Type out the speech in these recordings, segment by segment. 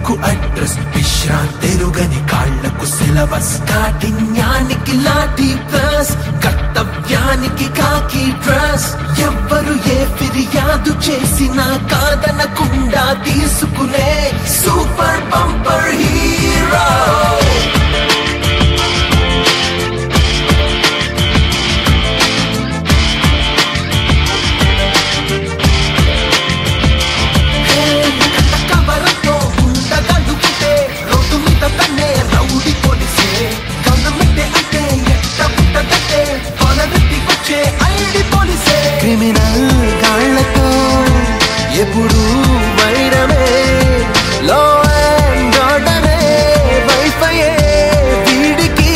కళ్ళకు అడ్రస్ విశ్రాంతెరుగని కాళ్లకు సిలబస్ కాఠిన్యానికి లాఠీ ప్లస్ కర్తవ్యానికి కాకి డ్రెస్ ఎవ్వరు ఏ ఫిర్యాదు చేసినా కాదనకుండా తీసుకునే సూపర్ బంపర్ హీరో కవరతో ఉండగలుగుతే రోడ్డు మీద తన్నే రౌడి పోలీసే గవర్నమెంటే అంటే ఎట్ట పుట్టదంటే కొలరెత్తి వచ్చే ఐడి పోలీసే క్రిమినల్ గాళ్లతో ఎప్పుడు వైరమే లో అండ్ ఆర్డరే వైఫై వీడికి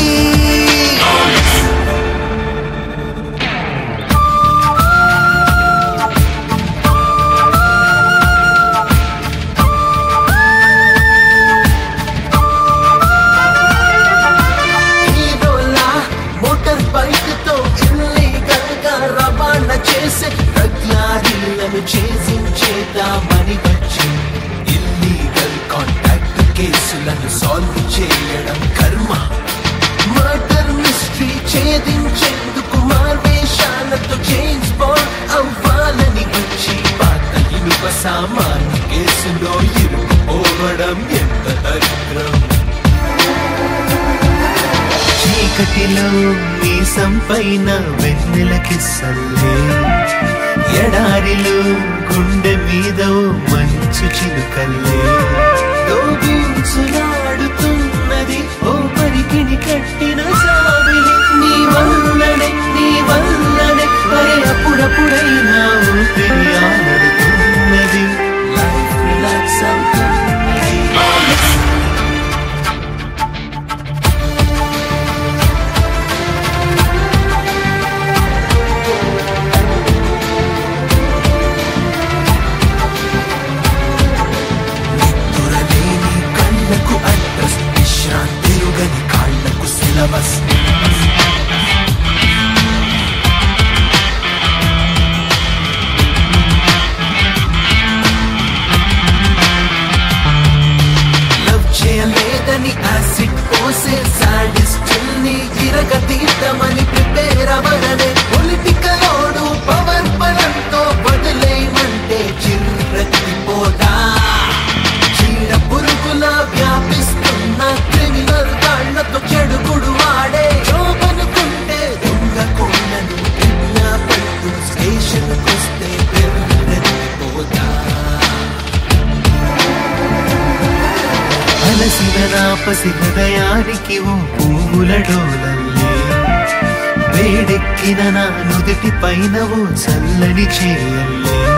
హీరోలా మోటార్ బైక్ తో ఇల్లీగల్ గా రవాణా చేసే ప్రజ్ఞాహీనను చేసించేద్దామని వచ్చి ఇల్లీగల్ కాంటాక్ట్ కేసులను సాల్వ్ చేయడం కర్మ మర్డర్ మిస్టరీ ఛేదించేందుకు మార్వేషాలతో జేమ్స్ బాండ్ అవ్వాలని వచ్చి పాత ఇనుప సామాన్య కేసులో ఇరుక్కుపోవడం ఎంత దరిద్రం చీకటిలో మీసం పైన వెన్నెల కిస్సల్లే ఎడారిలో గుండె మీద ఓ మంచు చిలుకల్లే దోబూచులాడుతున్నది ఓ పరికిణి కట్టిన సావిలి నీ వల్లనే నీ వల్లనే మరి అప్పుడప్పుడైనా ఊపిరి ఆడుతున్నది లైఫ్ రిలాక్స్ అవుతున్నది నిద్దురలేని కళ్ళకు అడ్రస్ విశ్రాంతిరుగని కాళ్లకు సిలబస్ లవ్ చేయలేదని యాసిడ్ పోసే సాడిస్టుల్ని ఇరగతీద్దామని ప్రిపేర్ అవ్వడనే పొలిటికల్ ఓడు పవర్ బలంతో వదిలేయమంటే చిర్రెత్తిపోదా చీడ పురుగుల వ్యాపిస్తున్న క్రిమినల్ కాళ్లతో చెడుగుడు వాడే జోబనుకుంటే దొంగ కోళ్ళను పట్టు స్టేషన్ వస్తే పెర్రెత్తిపోదా అలసిన నాపసి హృదయానికి ఓ పువ్వుల డోలల్లే వేడెక్కిన నా నుదిటి పైన ఓ చల్లని చేయల్లే